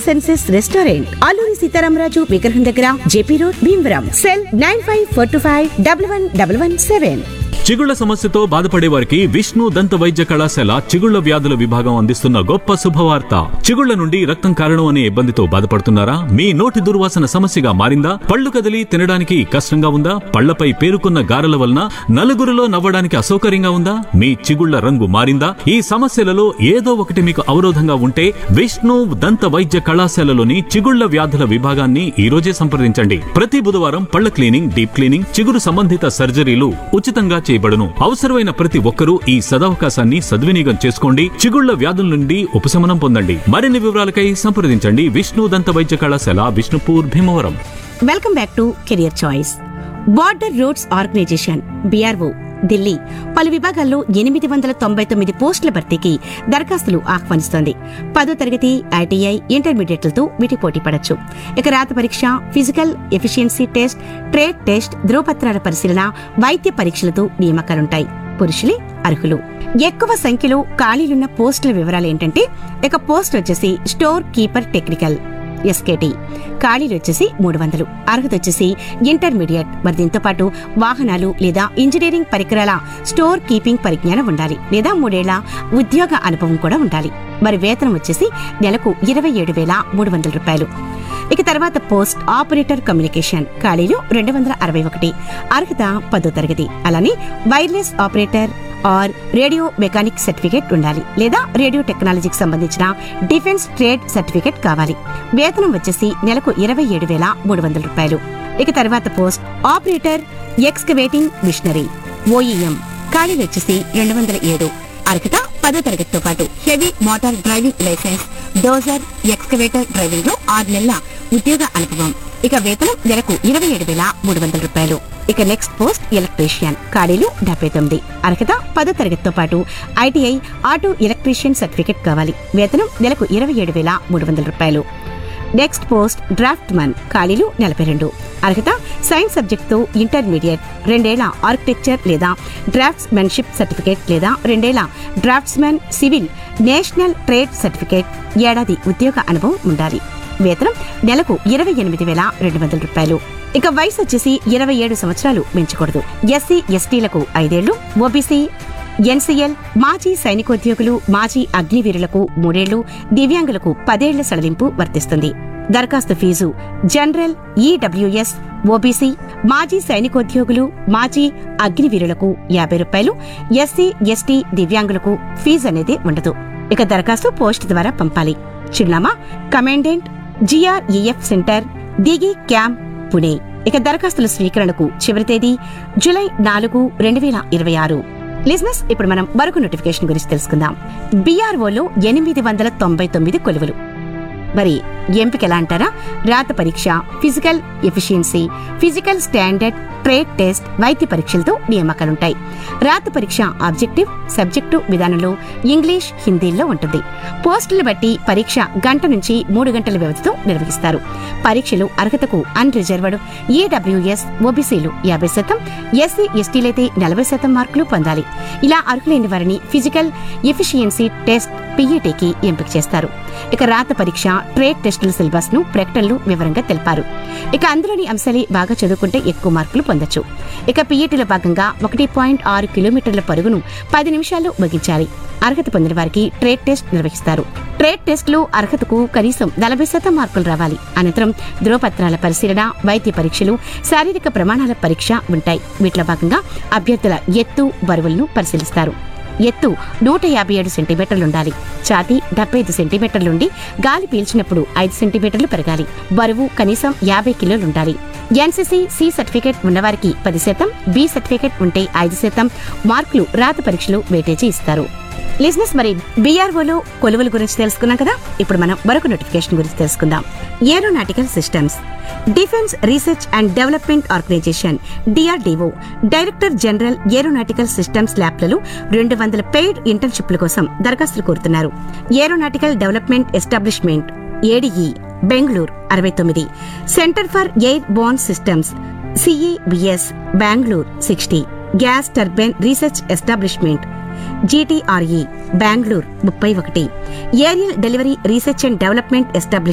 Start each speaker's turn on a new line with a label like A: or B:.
A: senses restaurant Alluri Sitaramaraju విగ్రహం దగ్గర J P road Bhimavaram cell nine five four two five double one double one seven
B: చిగుళ్ల సమస్యతో బాధపడే వారికి విష్ణు దంత వైద్య కళాశాల చిగుళ్ల వ్యాధుల విభాగం అందిస్తున్న గొప్ప శుభవార్త చిగుళ్ల నుండి రక్తం కారణం అనే ఇబ్బందితో బాధపడుతున్నారా మీ నోటి దుర్వాసన సమస్యగా మారిందా పళ్ళు కదిలి తినడానికి కష్టంగా ఉందా పళ్లపై పేరుకున్న గారెల వలన నలుగురిలో నవ్వడానికి అసౌకర్యంగా ఉందా మీ చిగుళ్ల రంగు మారిందా ఈ సమస్యలలో ఏదో ఒకటి మీకు అవరోధంగా ఉంటే విష్ణు దంత వైద్య కళాశాలలోని చిగుళ్ల వ్యాధుల విభాగాన్ని ఈ రోజే సంప్రదించండి ప్రతి బుధవారం పళ్ల క్లీనింగ్ డీప్ క్లీనింగ్ చిగురు సంబంధిత సర్జరీలు ఉచితంగా చేయబడును అవసరమైన ప్రతి ఒక్కరూ ఈ సదవకాశాన్ని సద్వినియోగం చేసుకోండి చిగుళ్ల వ్యాధుల నుండి ఉపశమనం పొందండి మరిన్ని వివరాలకై సంప్రదించండి విష్ణు దంత వైద్య కళాశాల Vishnupur Bhimavaram
A: welcome back to career choice border roads organisation B R O Delhi పలు విభాగాల్లో ఎనిమిది వందల తొంభై తొమ్మిది పోస్టుల భర్తీకి దరఖాస్తులు ఆహ్వానిస్తోంది పదో తరగతి ఐటీఐ ఇంటర్మీడియట్లతో వీటి పోటీ పడచ్చు ఇక రాత పరీక్ష physical efficiency test trade test ధృవపత్రాల పరిశీలన వైద్య పరీక్షలతో నియామకాలుంటాయి పురుషులే అర్హులు ఎక్కువ సంఖ్యలో ఖాళీలున్న పోస్టుల వివరాలు ఏంటంటే ఇక పోస్ట్ వచ్చేసి స్టోర్ కీపర్ టెక్నికల్ ఎస్కేటి ఖాళీలు వచ్చేసి మూడు వందలు అర్హత వచ్చేసి ఇంటర్మీడియట్ మరి దీంతో పాటు వాహనాలు లేదా ఇంజనీరింగ్ పరికరాల స్టోర్ కీపింగ్ పరిజ్ఞానం ఉండాలి లేదా మూడేళ్ల ఉద్యోగ అనుభవం కూడా ఉండాలి మరి వేతనం వచ్చేసి నెలకు ఇరవై ఏడు వేల మూడు వందల రూపాయలు ఇక తర్వాత పోస్ట్ ఆపరేటర్ కమ్యూనికేషన్ ఖాళీలు రెండు వందల అరవై ఒకటి అర్హత పదో తరగతి అలానే wireless operator or radio mechanic certificate ఉండాలి లేదా రేడియో టెక్నాలజీకి సంబంధించిన డిఫెన్స్ ట్రేడ్ సర్టిఫికేట్ కావాలి వేతనం వచ్చేసి నెలకు ఇరవై ఏడు వేల మూడు వందల రూపాయలు ఇక తర్వాత post operator excavating machinery OEM ఖాళీ వచ్చేసి రెండు వందల ఏడు అర్హత పదో తరగతితో పాటు heavy motor driving licence dozer excavator driving లో ఆరు నెలల ఉద్యోగ అనుభవం ఇక వేతనం నెలకు ఇరవై ఏడు వేల మూడు వందల రూపాయలు ఇక నెక్స్ట్ పోస్ట్ ఎలక్ట్రీషియన్ ఖాళీలు డెబ్బై తొమ్మిది అర్హత పదో తరగతితో పాటు ఐటీఐ ఆటో ఎలక్ట్రీషియన్ సర్టిఫికెట్ కావాలి వేతనం నెలకు ఇరవై ఏడు వేల మూడు వందల రూపాయలు నెక్స్ట్ పోస్ట్ డ్రాఫ్ట్ మన్ ఖాళీలు నలభై రెండు అర్హత సైన్స్ సబ్జెక్ట్ తో ఇంటర్మీడియట్ రెండేళ్ల ఆర్కిటెక్చర్ లేదా డ్రాఫ్ట్స్ మెన్షిప్ సర్టిఫికేట్ లేదా రెండేళ్ల draughtsmen civil national trade certificate ఏడాది ఉద్యోగ అనుభవం ఉండాలి వేతనం నెలకు ఇరవై ఎనిమిది వేల రెండు వందల రూపాయలు ఇక వయసు వచ్చేసి ఇరవై ఏడు సంవత్సరాలు పెంచకూడదు ఎస్సీ ఎస్టీలకు ఐదేళ్లు ఓబీసీ ఎన్సీఎల్ మాజీ సైనికోద్యోగులు మాజీ అగ్నివీరులకు మూడేళ్లు దివ్యాంగులకు పదేళ్ల సడలింపు వర్తిస్తుంది దరఖాస్తు ఫీజు జనరల్ ఈడబ్ల్యూఎస్ ఓబీసీ మాజీ సైనికోద్యోగులు మాజీ అగ్నివీరులకు యాభై రూపాయలు ఎస్సీ ఎస్టీ దివ్యాంగులకు ఫీజు అనేది ఉండదు ఇక దరఖాస్తు పోస్ట్ ద్వారా పంపాలి చిరునామా commandant GREF centre Dighi camp Pune ఇక దరఖాస్తుల స్వీకరణకు చివరి తేదీ జూలై నాలుగు రెండు వేల ఇరవై ఆరు లిజినెస్ ఇప్పుడు మనం మరొక నోటిఫికేషన్ గురించి తెలుసుకుందాం బీఆర్ఓలో ఎనిమిది వందల తొంభై తొమ్మిది కొలువులు మరి ఎంపిక ఎలా అంటారా రాత పరీక్ష physical efficiency physical standard trade test వైద్య పరీక్షలతో నియామకాలుంటాయి రాత పరీక్ష ఆబ్జెక్టివ్ సబ్జెక్టు విధానంలో ఇంగ్లీష్ హిందీల్లో ఉంటుంది పోస్టులు బట్టి పరీక్ష గంట నుంచి మూడు గంటల వ్యవధితో నిర్వహిస్తారు పరీక్షలు అర్హతకు అన్ రిజర్వ్డ్ ఈడబ్ల్యూఎస్ ఓబీసీలు యాభై శాతం ఎస్సీ ఎస్టీలైతే నలభై శాతం మార్కులు పొందాలి ఇలా అర్హులైన వారిని ఫిజికల్ ఎఫిషియన్సీ టెస్ట్ పీఈటీకి ఎంపిక చేస్తారు ఇక రాత పరీక్ష ట్రేడ్ టెస్టుల సిలబస్ ను ప్రకటనలు వివరంగా తెలిపారు ఇక అందులోని అంశాలే బాగా చదువుకుంటే ఎక్కువ మార్కులు పొందొచ్చు ఇక పీఈటీలో భాగంగా ఒకటి పాయింట్ ఆరు కిలోమీటర్ల పరుగును పది నిమిషాల్లో ముగించాలి అర్హత పొందిన వారికి ట్రేడ్ టెస్ట్ నిర్వహిస్తారు ట్రేడ్ టెస్టులు అర్హతకు కనీసం నలభై శాతం మార్కులు రావాలి అనంతరం ధృవపత్రాల పరిశీలన వైద్య పరీక్షలు శారీరక ప్రమాణాల పరీక్ష ఉంటాయి వీటిలో భాగంగా అభ్యర్థుల ఎత్తు బరువులను పరిశీలిస్తారు ఎత్తు నూట యాభై ఏడు సెంటీమీటర్లు ఉండాలి ఛాతీ డెబ్బై ఐదు సెంటీమీటర్ల నుండి గాలి పీల్చినప్పుడు ఐదు సెంటీమీటర్లు పెరగాలి బరువు కనీసం యాభై కిలోలు ఉండాలి ఎన్సీసీ సి సర్టిఫికేట్ ఉన్నవారికి పది శాతం బి సర్టిఫికేట్ ఉంటే ఐదు శాతం మార్కులు రాత పరీక్షలు వేటేజీ ఇస్తారు లిజినెస్ మరి బీఆర్ఓలో కొలువుల గురించి తెలుసుకున్నాం కదా ఇప్పుడు మనం మరొక నోటిఫికేషన్ గురించి తెలుసుకుందాం aeronautical systems defence research and development organisation DRDO director general aeronautical systems ల్యాబ్లలో రెండు వందల పెయిడ్ ఇంటర్న్షిప్ల కోసం దరఖాస్తులు కోరుతున్నారు aeronautical development establishment ADE Bengaluru అరవై తొమ్మిది centre for airborne systems CABS Bengaluru sixty gas turbine research establishment GTRE Bengaluru ముప్పై ఒకటి aerial delivery research and development establish